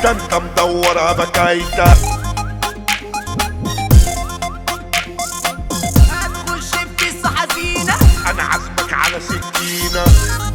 ده انت مدورها بكايتة هتخش في قصة حزينة انا عازمك على سكينة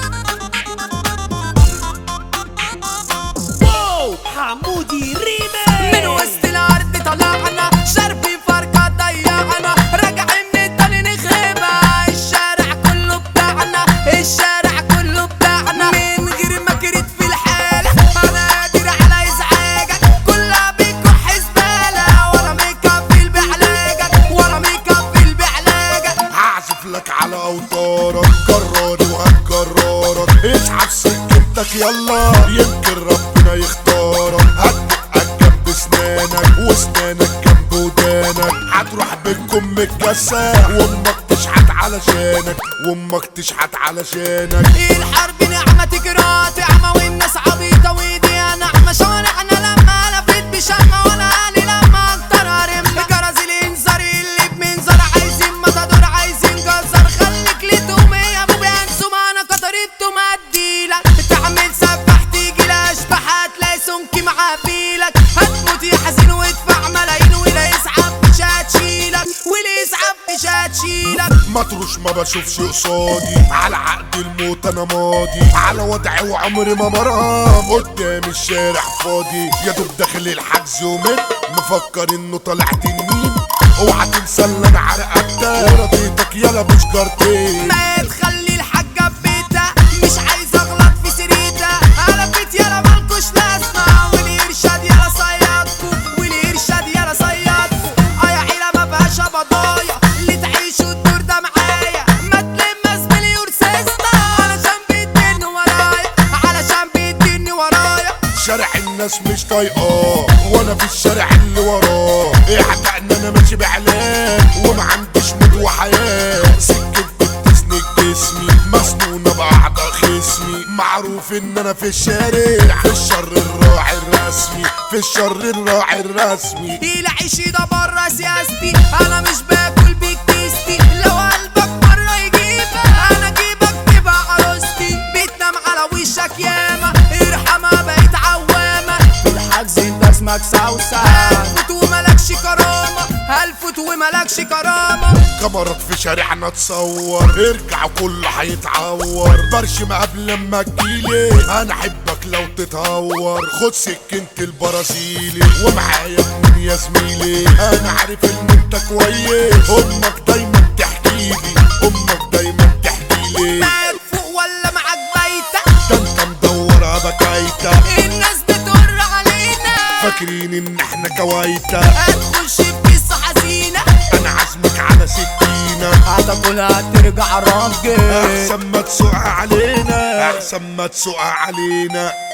حمودي ريمي من وسط الارض طلعنا شربي فرقة ضيعنا راجعين من التاني نخيبة الشارع كله بتاعنا الشارع كله بتاعنا من غير ما كريت في الحالة انا قادر على ازعاجك كلها بيكح زبالة ولا مكفل بعلاجك ولا مكفل بعلاجك هعزف لك على اوتارك جراري وهتجرارك اسحب سكتك يلا يمكن ربنا يختارك هتبقى جنب سنانك وسنانك جنب ودانك هتروح بينكم متجسح وامك تشحت علشانك وامك تشحت علشانك الحرب نعمة تجرى تعمى والناس عبيطة وايديها نعمة شوارعنا لما لفت بشمة وانا قالي لما انطر رمة جرس الانذار اللي بمنظر عايزين مطادور عايزين جزر خليك لتوم يا ابو بينسوا ما انا قطرته مديلك تعمل سبح تيجي لاشبح هتلاقي سمكي مع فيلك هتموت يا حزين وادفع ملايين ولا يسعب مش هتشيلك واللي يسعب مش هتشيلك مطروش ما بشوفش قصادي على عقد الموت انا ماضي على وضعي وعمري ما مرام قدام الشارع فاضي يا دوب داخل الحجز يومين مفكر انه طلع تنين اوعى تنسى اللي انا عرقتك ورضيتك يلا مش جارتين ما تخلي الحاجة في بيتها مش عايز اغلط في سريتها انا بيت يلا مالكوش لازمة والارشاد يلا صيادكو والارشاد يلا صيادكو اه يا عيلة ما فيهاش بضايا اللي تعيشوا الدور ده معايا ما تلم زميلي ورسيستا علشان بيديني ورايا علشان بيديني ورايا شارع الناس مش طايقاه وانا في الشارع اللي وراه ايه حتى ان انا ماشي باعلان وما عنديش موت وحياه سكت بتسند جسمي مسنونه باعضاء خصمي معروف ان انا في الشارع في الشر الراعي الرسمي في الشر الراعي الرسمي العيش ده بره سياستي انا مش باكل بكيستي لو قلبك بره يجيبك انا اجيبك تبقى عروستي بتنام على وشك ياما ارحمها بقيت عوامة في الحجز انت اسمك سوسة هلفت وملكش كرامة هلفت وملكش كرامة كاميرات في شارعنا تصور ارجع كله هيتعور برشم قبل ما تجيلي انا احبك لو تتهور خد سكينة البرازيلي ومعايا اتنين يا زميلي انا عارف ان انت كويس امك دايما تحكيلي امك دايما تحكيلي معاك فوق ولا معاك بايتة ده انت مدورها بكايتة الناس بتقر علينا فاكرين ان احنا كوايتة هتخش في قصة حزينة انا عازمك على سكينة هتاكلها ترجع راجل احسن ما تسوق علينا احسن ما تسوق علينا